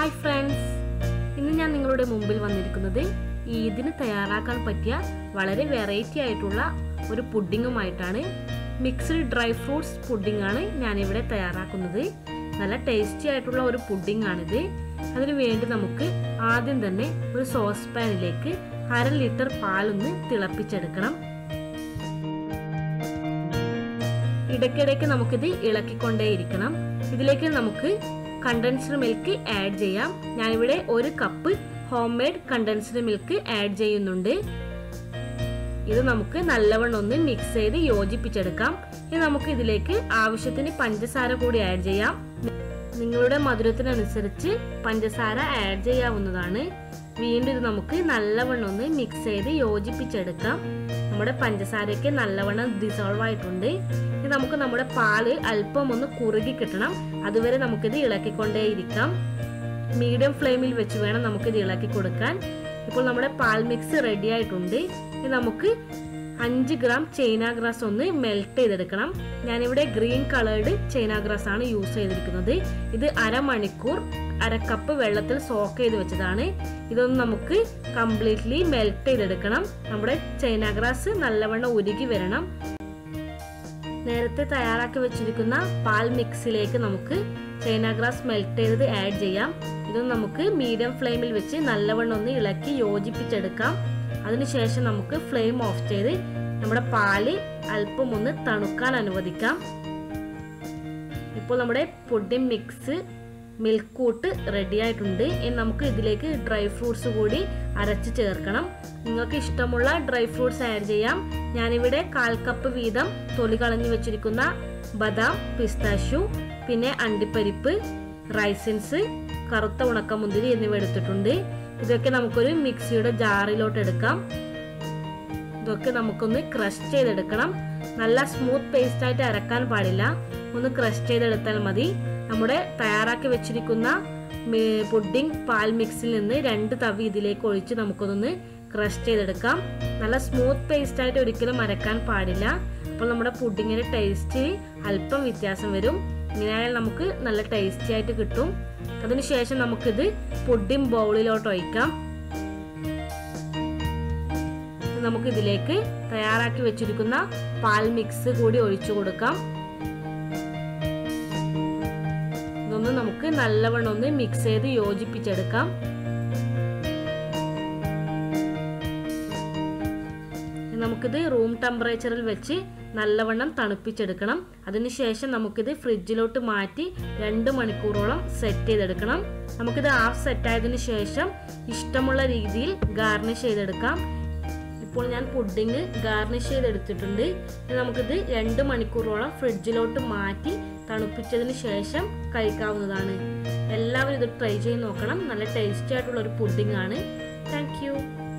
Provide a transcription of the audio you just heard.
hi friends ഇന്ന് ഞാൻ നിങ്ങളുടെ മുമ്പിൽ വന്നിരിക്കുന്നത് ഈദിന് തയ്യാറാക്കാൻ പറ്റിയ വളരെ വെറൈറ്റി ആയിട്ടുള്ള ഒരു പുഡിങ്ങുമായിട്ടാണ് മിക്സ്ഡ് ഡ്രൈ ഫ്രൂട്ട്സ് പുഡിംഗ് ആണ് ഞാനിവിടെ തയ്യാറാക്കുന്നത് നല്ല ടേസ്റ്റി ആയിട്ടുള്ള ഒരു പുഡിംഗ് ആണിത് അതിനു വേണ്ടി നമുക്ക് ആദ്യം തന്നെ ഒരു സോസ് പാനിലേക്ക് അര ലിറ്റർ പാലൊന്ന് തിളപ്പിച്ചെടുക്കണം ഇടയ്ക്കിടയ്ക്ക് നമുക്കിത് ഇളക്കിക്കൊണ്ടേയിരിക്കണം ഇതിലേക്ക് നമുക്ക് കണ്ടൻസ്ഡ് മിൽക്ക് ആഡ് ചെയ്യാം ഞാനിവിടെ ഒരു cup homemade condensed milk add ചെയ്യുന്നുണ്ട് ഇത് നമുക്ക് നല്ലവണ്ണം ഒന്ന് മിക്സ് ചെയ്ത് യോജിപ്പിച്ചെടുക്കാം ഇനി നമുക്ക് ഇതിലേക്ക് ആവശ്യത്തിന് പഞ്ചസാര കൂടി ആഡ് ചെയ്യാം നിങ്ങളുടെ മധുരത്തിനനുസരിച്ച് പഞ്ചസാര ആഡ് ചെയ്യാവുന്നതാണ് വീണ്ടും ഇത് നമുക്ക് നല്ലവണ്ണം ഒന്ന് മിക്സ് ചെയ്ത് യോജിപ്പിച്ചെടുക്കാം നമ്മുടെ പഞ്ചസാരയ്ക്ക് നല്ലവണ്ണം ഡിസോൾവ് ആയിട്ടുണ്ട് ഇനി നമുക്ക് നമ്മുടെ പാല് അല്പം ഒന്ന് കുറുകി കിട്ടണം അതുവരെ നമുക്കിത് ഇളക്കിക്കൊണ്ടേയിരിക്കാം മീഡിയം ഫ്ലെയിമിൽ വെച്ച് വേണം നമുക്കിത് ഇളക്കി കൊടുക്കാൻ ഇപ്പോൾ നമ്മുടെ പാൽ മിക്സ് റെഡി ആയിട്ടുണ്ട് ഇനി നമുക്ക് അഞ്ച് ഗ്രാം ചൈന ഗ്രാസ് ഒന്ന് മെൽറ്റ് ചെയ്തെടുക്കണം ഞാനിവിടെ ഗ്രീൻ കളേർഡ് ചൈന ഗ്രാസ് ആണ് യൂസ് ചെയ്തിരിക്കുന്നത് ഇത് അരമണിക്കൂർ അര കപ്പ് വെള്ളത്തിൽ സോക്ക് ചെയ്ത് വെച്ചതാണ് ഇതൊന്ന് നമുക്ക് കംപ്ലീറ്റ്ലി മെൽറ്റ് ചെയ്തെടുക്കണം നമ്മുടെ ചൈന ഗ്രാസ് നല്ലവണ്ണം ഉരുകി വരണം നേരത്തെ തയ്യാറാക്കി വെച്ചിരിക്കുന്ന പാൽ മിക്സിലേക്ക് നമുക്ക് ചൈന ഗ്രാസ് മെൽറ്റ് ചെയ്തത് ആഡ് ചെയ്യാം ഇതൊന്ന് നമുക്ക് മീഡിയം ഫ്ലെയിമിൽ വെച്ച് നല്ലവണ്ണം ഒന്ന് ഇളക്കി യോജിപ്പിച്ചെടുക്കാം അതിനുശേഷം നമുക്ക് ഫ്ലെയിം ഓഫ് ചെയ്ത് നമ്മുടെ പാല് അല്പം ഒന്ന് തണുക്കാൻ അനുവദിക്കാം ഇപ്പോൾ നമ്മുടെ പുഡിംഗ് മിക്സ് മിൽക്ക് കൂട്ട് റെഡി ആയിട്ടുണ്ട് ഇനി നമുക്ക് ഇതിലേക്ക് ഡ്രൈ ഫ്രൂട്ട്സ് കൂടി അരച്ച് ചേർക്കണം നിങ്ങൾക്ക് ഇഷ്ടമുള്ള ഡ്രൈ ഫ്രൂട്ട്സ് ആഡ് ചെയ്യാം ഞാനിവിടെ കാൽ കപ്പ് വീതം തൊലി കളഞ്ഞു വെച്ചിരിക്കുന്ന ബദാം പിസ്താഷ്യു പിന്നെ അണ്ടിപ്പരിപ്പ് റൈസിൻസ് കറുത്ത ഉണക്കമുന്തിരി എന്നിവ എടുത്തിട്ടുണ്ട് ഇതൊക്കെ നമുക്കൊരു മിക്സിയുടെ ജാറിലോട്ട് എടുക്കാം ഇതൊക്കെ നമുക്കൊന്ന് ക്രഷ് ചെയ്തെടുക്കണം നല്ല സ്മൂത്ത് പേസ്റ്റ് ആയിട്ട് അരക്കാൻ പാടില്ല ഒന്ന് ക്രഷ് ചെയ്തെടുത്താൽ മതി നമ്മുടെ തയ്യാറാക്കി വെച്ചിരിക്കുന്ന പുഡിംഗ് പാൽ മിക്സിൽ നിന്ന് രണ്ട് തവി ഇതിലേക്ക് ഒഴിച്ച് നമുക്കൊന്ന് ക്രഷ് ചെയ്തെടുക്കാം നല്ല സ്മൂത്ത് പേസ്റ്റ് ആയിട്ട് ഒരിക്കലും അരക്കാൻ പാടില്ല അപ്പോൾ നമ്മുടെ പുഡിങ്ങിന്റെ ടേസ്റ്റ് അല്പം വ്യത്യാസം വരും ഇങ്ങനെയായാൽ നമുക്ക് നല്ല ടേസ്റ്റി ആയിട്ട് കിട്ടും അതിനുശേഷം നമുക്കിത് പുഡിംഗ് ബൗളിലോട്ട് ഒഴിക്കാം നമുക്ക് ഇതിലേക്ക് തയ്യാറാക്കി വെച്ചിരിക്കുന്ന പാൽ മിക്സ് കൂടി ഒഴിച്ചു കൊടുക്കാം ഇതൊന്ന് നമുക്ക് നല്ലവണ്ണം ഒന്ന് മിക്സ് ചെയ്ത് യോജിപ്പിച്ചെടുക്കാം നമുക്കിത് റൂം ടെമ്പറേച്ചറിൽ വെച്ച് നല്ലവണ്ണം തണുപ്പിച്ചെടുക്കണം അതിനുശേഷം നമുക്കിത് ഫ്രിഡ്ജിലോട്ട് മാറ്റി രണ്ട് മണിക്കൂറോളം സെറ്റ് ചെയ്തെടുക്കണം നമുക്കിത് ഹാഫ് സെറ്റ് ആയതിനു ശേഷം ഇഷ്ടമുള്ള രീതിയിൽ ഗാർണിഷ് ചെയ്തെടുക്കാം ഇപ്പോൾ ഞാൻ പുഡിങ് ഗാർണിഷ് ചെയ്തെടുത്തിട്ടുണ്ട് നമുക്കിത് രണ്ട് മണിക്കൂറോളം ഫ്രിഡ്ജിലോട്ട് മാറ്റി തണുപ്പിച്ചതിന് ശേഷം കഴിക്കാവുന്നതാണ് എല്ലാവരും ഇത് ട്രൈ ചെയ്ത് നോക്കണം നല്ല ടേസ്റ്റി ആയിട്ടുള്ള ഒരു പുഡിംഗ് ആണ് താങ്ക്